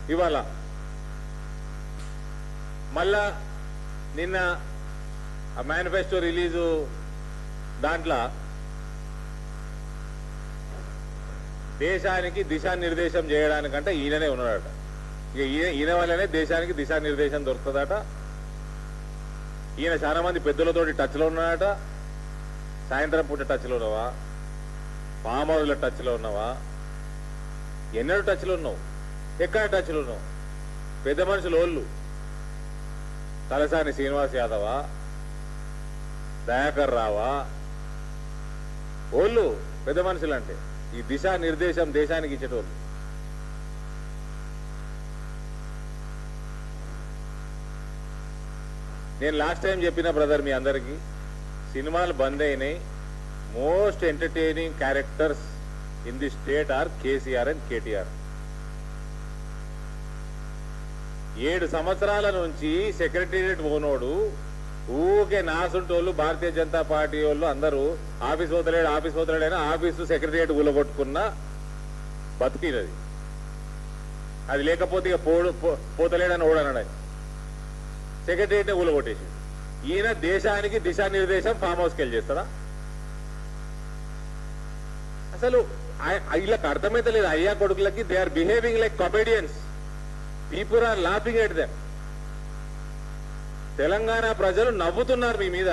ఇవాళ మళ్ళా నిన్న ఆ మేనిఫెస్టో రిలీజు దాంట్లో దేశానికి దిశానిర్దేశం చేయడానికంటే ఈయననే ఉన్నాడట ఇక ఈయన ఈయన వల్లనే దేశానికి దిశానిర్దేశం దొరుకుతుందట ఈయన చాలా మంది పెద్దలతోటి టచ్లో ఉన్నాడట సాయంత్రం పూట టచ్లో ఉన్నావా ఫామ్ హౌస్ల టచ్లో ఉన్నావా ఎన్నడూ టచ్లో ఉన్నావు ఎక్కడ టచ్లో ఉన్నావు పెద్ద మనుషులు ఓళ్ళు తలసాని శ్రీనివాస్ యాదవా దయాకర్ రావా ఓళ్ళు పెద్ద మనుషులు అంటే ఈ దిశా నిర్దేశం దేశానికి ఇచ్చేటోళ్ళు నేను లాస్ట్ టైం చెప్పిన బ్రదర్ మీ అందరికీ సినిమాలు బంద్ అయినాయి most entertaining characters in the state are KCR and KTR ఏడు సంవత్సరాల నుంచి సెక్రటేరియట్ పోనోడు ఊకే నాసుంటోళ్ళు భారతీయ జనతా పార్టీ వాళ్ళు అందరూ ఆఫీస్ వదలేడు ఆఫీస్ వదలేడైనా ఆఫీసు సెక్రటేరియట్ ఊలగొట్టుకున్న బతికినది అది లేకపోతే ఇక పోడు పో- పోతలేడని ఓడనడు ఆయన సెక్రటేరియట్ ఊలగొట్టేసి ఈయన దేశానికి దిశానిర్దేశం ఫామ్ హౌస్కి వెళ్ళి చేస్తాడా అసలు ఆ- వీళ్ళకి అర్థమైతే లేదు అయ్యా కొడుకులకి they are behaving like comedians people are laughing at them Telangana ప్రజలు నవ్వుతున్నారు మీ మీద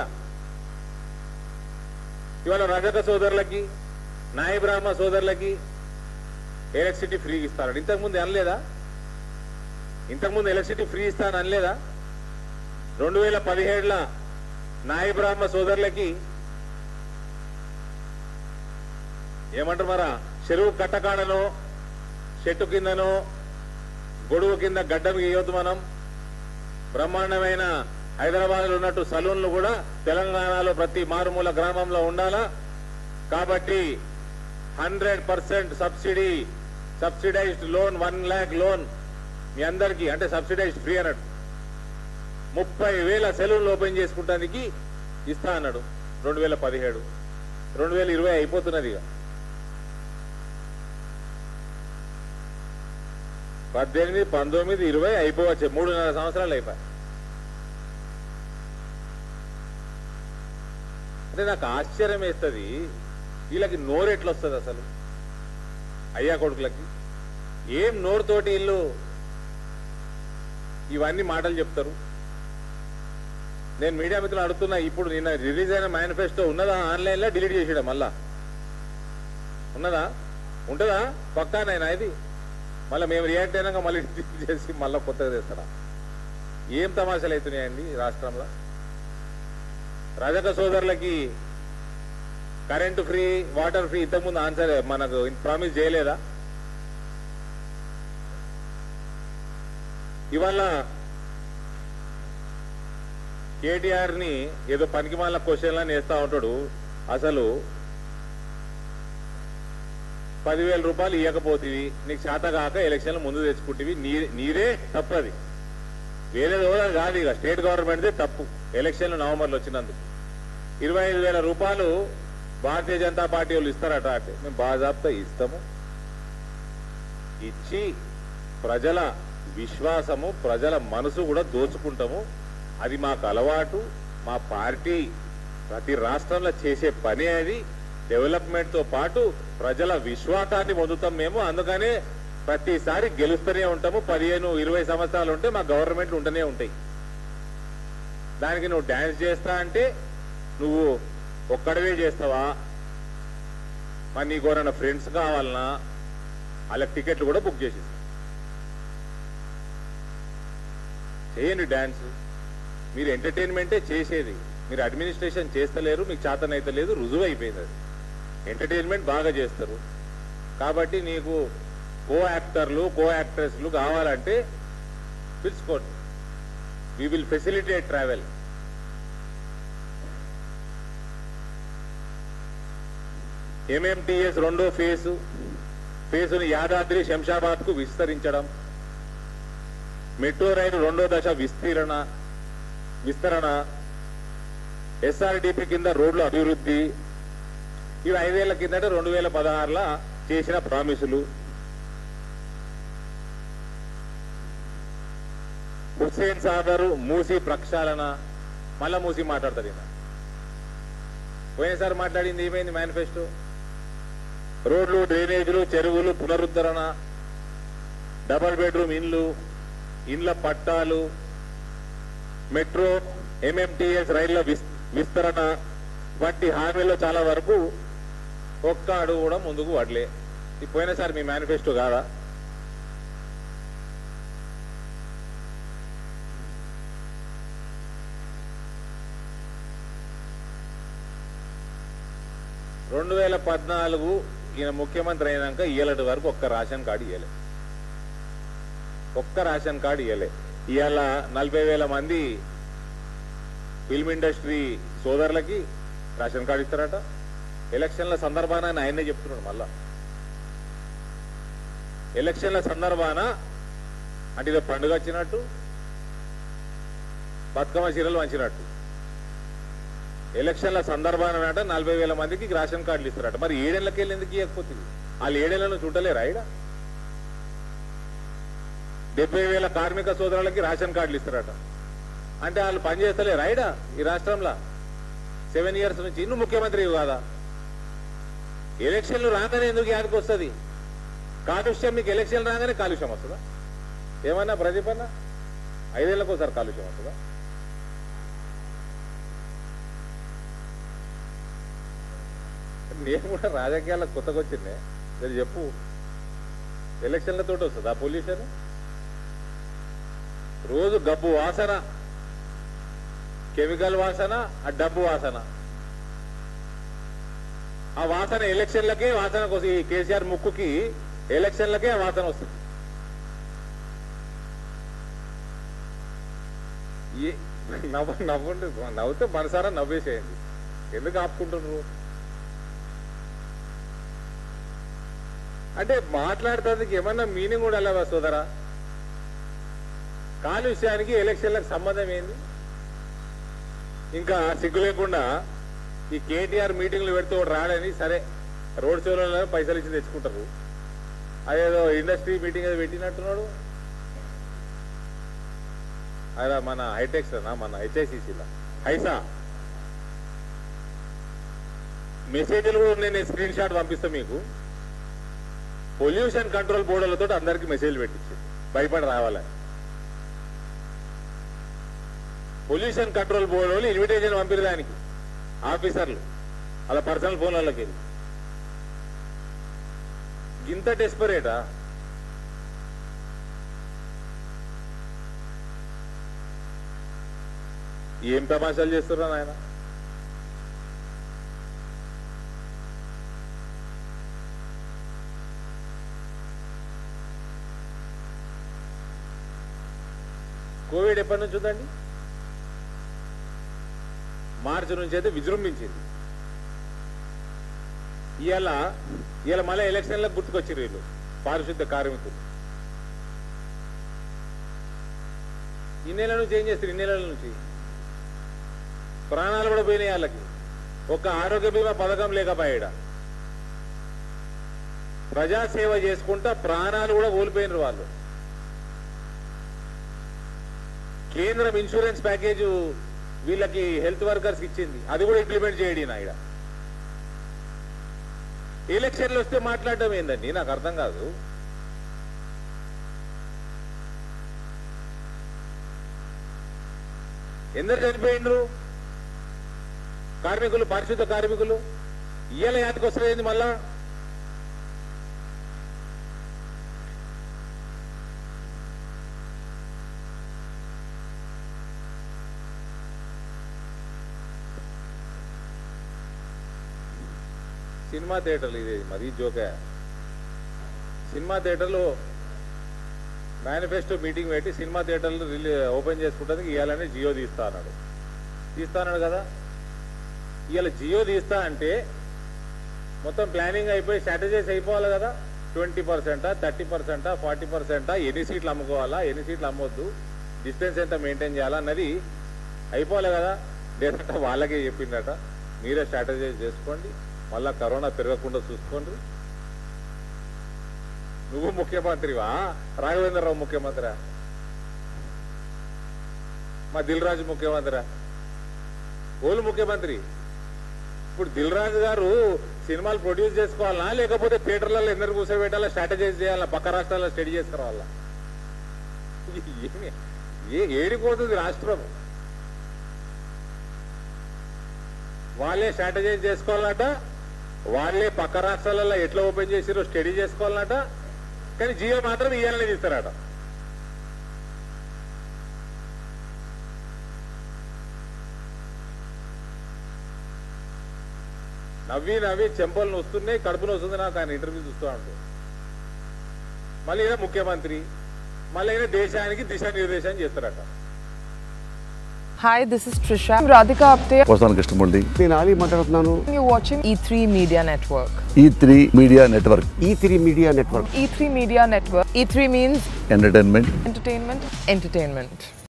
ఇవాళ రజక సోదరులకి నాయ బ్రాహ్మ సోదరులకి ఎలక్ట్రిసిటీ ఫ్రీ ఇస్తారని ఇంతకుముందు అనలేదా ఇంతకుముందు ఎలక్ట్రిసిటీ ఫ్రీ ఇస్తాను అనలేదా రెండు వేల పదిహేడుల నాయ బ్రాహ్మ సోదరులకి ఏమంటారు మరా చెరువు కట్టకాడనో చెట్టు కిందనో గొడుగు కింద గడ్డం గీయొద్దు మనం బ్రహ్మాండమైన హైదరాబాద్లో ఉన్నట్టు సలూన్లు కూడా తెలంగాణలో ప్రతి మారుమూల గ్రామంలో ఉండాలా కాబట్టి hundred percent subsidy subsidised loan one lakh loan మీ అందరికీ అంటే సబ్సిడైజ్డ్ ఫ్రీ అన్నట్టు ముప్పై వేల సెలూన్లు ఓపెన్ చేసుకుంటానికి ఇస్తా అన్నాడు రెండు వేల పదిహేడు రెండు వేల ఇరవై అయిపోతున్నది ఇక పద్దెనిమిది పంతొమ్మిది ఇరవై అయిపోవచ్చు మూడున్నర సంవత్సరాలు అయిపోయి అంటే నాకు ఆశ్చర్యం వేస్తుంది వీళ్ళకి నోరు ఎట్లా వస్తుంది అసలు అయ్యా కొడుకులకి ఏం నోరుతోటి వీళ్ళు ఇవన్నీ మాటలు చెప్తారు నేను మీడియా మిత్రులు అడుగుతున్నా ఇప్పుడు నిన్న రిలీజ్ అయిన మేనిఫెస్టో ఉన్నదా ఆన్లైన్లో డిలీట్ చేసాడా మళ్ళా ఉన్నదా ఉంటుందా పక్కానైనా ఇది మళ్ళీ మేము రియాక్ట్ అయినాక మళ్ళీ డిలీట్ చేసి మళ్ళీ కొత్తగా చేస్తారా ఏం తమాషాలు అవుతున్నాయండి ఈ రాష్ట్రంలో రజక సోదరులకి కరెంటు ఫ్రీ వాటర్ ఫ్రీ ఇంతకుముందు ఆన్సర్ మనకు ప్రామిస్ చేయలేదా ఇవాళ కేటీఆర్ ని ఏదో పనికి మాల క్వశ్చన్లని వేస్తా ఉంటాడు అసలు పదివేల రూపాయలు ఇవ్వకపోతుంది నీకు చేత కాక ఎలక్షన్లు ముందు తెచ్చుకుంటేవి నీ- నీరే తప్పది వేరేది కూడా కాదు ఇక స్టేట్ గవర్నమెంట్దే తప్పు ఎలక్షన్లు నవంబర్లో వచ్చినందుకు ఇరవై ఐదు వేల రూపాయలు భారతీయ జనతా పార్టీ వాళ్ళు ఇస్తారట అంటే మేము బాజాబ్తా ఇస్తాము ఇచ్చి ప్రజల విశ్వాసము ప్రజల మనసు కూడా దోచుకుంటాము అది మాకు అలవాటు మా పార్టీ ప్రతి రాష్ట్రంలో చేసే పని అది డెవలప్మెంట్ తో పాటు ప్రజల విశ్వాసాన్ని పొందుతాం మేము అందుకనే ప్రతిసారి గెలుస్తూనే ఉంటాము పదిహేను ఇరవై సంవత్సరాలు ఉంటే మా గవర్నమెంట్లు ఉంటూనే ఉంటాయి దానికి నువ్వు డాన్స్ చేస్తా అంటే నువ్వు ఒక్కడవే చేస్తావా మరి నీకు ఎవరైనా ఫ్రెండ్స్ కావాలన్నా వాళ్ళకి టికెట్లు కూడా బుక్ చేసేస్తా చేయండి డాన్స్ మీరు ఎంటర్టైన్మెంటే చేసేది మీరు అడ్మినిస్ట్రేషన్ చేస్తలేరు మీకు చేతనైతే లేదు రుజువు అయిపోయింది అది ఎంటర్టైన్మెంట్ బాగా చేస్తారు కాబట్టి నీకు కో యాక్టర్లు కో యాక్ట్రెస్లు కావాలంటే పిలుచుకోండి we will facilitate travel MMTS రెండో ఫేసు ఫేసును యాదాద్రి శంషాబాద్ కు విస్తరించడం మెట్రో రైలు రెండో దశ విస్తీరణ విస్తరణ ఎస్ఆర్డిపి కింద రోడ్ల అభివృద్ధి ఇవి ఐదేళ్ల కిందట రెండు వేల పదహారులో చేసిన ప్రామిసులు హుస్సేన్ సాగర్ మూసి ప్రక్షాళన మళ్ళా మూసి మాట్లాడతారు ఈయన పోయినసారి మాట్లాడింది ఏమైంది మేనిఫెస్టో రోడ్లు డ్రైనేజీలు చెరువులు పునరుద్ధరణ డబల్ బెడ్రూమ్ ఇండ్లు ఇండ్ల పట్టాలు మెట్రో ఎంఎంటీఎస్ రైళ్ల విస్- విస్తరణ వంటి హామీల్లో చాలా వరకు ఒక్క అడుగు కూడా ముందుకు పడలే ఇది పోయినసారి మీ మేనిఫెస్టో కాదా రెండు వేల పద్నాలుగు ఈయన ముఖ్యమంత్రి అయినాక ఇయ్యలటి వరకు ఒక్క రేషన్ కార్డు ఇయ్యలే ఒక్క రేషన్ కార్డు ఇయ్యలే ఇవాళ నలభై వేల మంది ఫిల్మ్ ఇండస్ట్రీ సోదరులకి రేషన్ కార్డు ఇస్తారట ఎలక్షన్ల సందర్భాన ఆయన ఆయనే చెప్తున్నాడు మళ్ళా ఎలక్షన్ల సందర్భాన అంటే ఇది పండుగ వచ్చినట్టు బతుకమ్మ చీరలు వంచినట్టు ఎలక్షన్ల సందర్భాన అంటే నలభై వేల మందికి రేషన్ కార్డులు ఇస్తారట మరి ఏడేళ్ళకి వెళ్ళి ఎందుకు ఇవ్వకపోతుంది వాళ్ళు ఏడేళ్లను చూడలేరా ఈడ డెబ్బై వేల కార్మిక సోదరులకి రేషన్ కార్డులు ఇస్తారట అంటే వాళ్ళు పనిచేస్తలేరు రైడా ఈ రాష్ట్రంలో సెవెన్ ఇయర్స్ నుంచి ఇన్ను ముఖ్యమంత్రి కాదా ఎలక్షన్లు రాగానే ఎందుకు యాదకి వస్తుంది కాలుష్యం మీకు ఎలక్షన్ రాగానే కాలుష్యం వస్తుందా ఏమన్నా ప్రదీప్ అన్న ఐదేళ్లకు ఒకసారి కాలుష్యం వస్తుందా నేను కూడా రాజకీయాలకు కొత్తగా వచ్చిందే మీరు చెప్పు ఎలక్షన్లతో వస్తుంది ఆ పొల్యూషన్ రోజు గబ్బు వాసన కెమికల్ వాసన ఆ డబ్బు వాసన ఆ వాసన ఎలక్షన్లకే వాసన కోసం ఈ కేసీఆర్ ముక్కుకి ఎలక్షన్లకే ఆ వాసన వస్తుంది ఏ- నవ్వు నవ్వండి నవ్వుతే మనసారా నవ్వేసేయండి ఎందుకు ఆపుకుంటున్నారు అంటే మాట్లాడుతుందికి ఏమన్నా మీనింగ్ కూడా లేవా సోదరా కాలుష్యానికి ఎలక్షన్లకు సంబంధం ఏంది ఇంకా సిగ్గు లేకుండా ఈ కేటీఆర్ మీటింగ్లు పెడితే వాడు రాడని సరే రోడ్ షోలలో పైసలు ఇచ్చి తెచ్చుకుంటారు అదేదో ఇండస్ట్రీ మీటింగ్ అది పెట్టినట్టున్నాడు అలా మన హైటెక్స్ మన హెచ్ఐసిసిలో హైసా మెసేజ్లు కూడా నేను స్క్రీన్ షాట్ పంపిస్తా మీకు పొల్యూషన్ కంట్రోల్ బోర్డులతో అందరికి మెసేజ్లు పెట్టించింది భయపడి రావాలని పొల్యూషన్ కంట్రోల్ బోర్డు వాళ్ళు ఇన్విటేషన్ పంపిరు దానికి ఆఫీసర్లు అలా పర్సనల్ ఫోన్లకి వెళ్ళి ఇంత డెస్పరేటా ఏం తమాషాలు చేస్తున్నా నాయన కోవిడ్ ఎప్పటి నుంచి ఉందండి మార్చి నుంచి అయితే విజృంభించింది ఇవాళ ఇవాళ మళ్ళీ ఎలక్షన్లకు గుర్తుకొచ్చారు వీళ్ళు పారిశుద్ధ కార్మికులు ఇన్నేళ్ల నుంచి ఏం చేస్తారు ఇన్నేళ్ల నుంచి ప్రాణాలు కూడా పోయినాయి వాళ్ళకి ఒక ఆరోగ్య బీమా పథకం లేకపోయాడ ప్రజాసేవ చేసుకుంటా ప్రాణాలు కూడా కోల్పోయినారు వాళ్ళు కేంద్రం ఇన్సూరెన్స్ ప్యాకేజ్ వీళ్ళకి హెల్త్ వర్కర్స్ ఇచ్చింది అది కూడా ఇంప్లిమెంట్ చేయడి నాయన ఎలక్షన్లు వస్తే మాట్లాడడం ఏందండి నాకు అర్థం కాదు ఎందరు చనిపోయిండ్రు కార్మికులు పరిశుద్ధ కార్మికులు ఇయ్యాల యాతకు వస్తుంది మళ్ళా సినిమా థియేటర్లు ఇది మరీ జోకే సినిమా థియేటర్లు మేనిఫెస్టో మీటింగ్ పెట్టి సినిమా థియేటర్లు రిలీ ఓపెన్ చేసుకుంటానికి ఇవ్వాలని జియో తీస్తా అన్నాడు తీస్తా అన్నాడు కదా ఇవాళ జియో తీస్తా అంటే మొత్తం ప్లానింగ్ అయిపోయి స్ట్రాటజైజ్ అయిపోవాలి కదా ట్వంటీ పర్సెంటా థర్టీ పర్సెంటా ఫార్టీ పర్సెంటా ఎన్ని సీట్లు అమ్ముకోవాలా ఎన్ని సీట్లు అమ్మొద్దు డిస్టెన్స్ ఎంత మెయింటైన్ చేయాలా అన్నది అయిపోవాలి కదా లేదంటే వాళ్ళకే చెప్పిండట మీరే స్ట్రాటజైజ్ చేసుకోండి మళ్ళా కరోనా పెరగకుండా చూసుకోండి నువ్వు ముఖ్యమంత్రివా రాఘవేంద్రరావు ముఖ్యమంత్రి మా దిల్ రాజు ముఖ్యమంత్రి ఓలు ముఖ్యమంత్రి ఇప్పుడు దిల్ రాజు గారు సినిమాలు ప్రొడ్యూస్ చేసుకోవాలా లేకపోతే థియేటర్లలో ఎందరు కూర్చోబెట్టాలా స్ట్రాటజైజ్ చేయాలా పక్క రాష్ట్రాల్లో స్టడీ చేసుకురావాలా ఏమి ఏ ఏడిపోతుంది రాష్ట్రం వాళ్ళే స్ట్రాటజైజ్ చేసుకోవాలట వాళ్ళే పక్క రాష్ట్రాలలో ఎట్లా ఓపెన్ చేసిరో స్టడీ చేసుకోవాలట కానీ జియో మాత్రం ఇయ్యాలని తీస్తారట నవ్వి నవ్వి చెంపలు వస్తున్నాయి కడుపులు వస్తుంది నాకు ఆయన ఇంటర్వ్యూ చూస్తూ ఉంటూ మళ్ళీ ఈయన ముఖ్యమంత్రి మళ్ళీ ఈయన దేశానికి దిశానిర్దేశం చేస్తారట Hi, this is Trisha. I'm Radhika Apte. వస్తాను కృష్ణమూర్తి నేను ఆలీ మాట్లాడుతున్నాను You're watching E3 Media Network. E three media network E three media network E3 Media Network. E3 means entertainment entertainment, entertainment.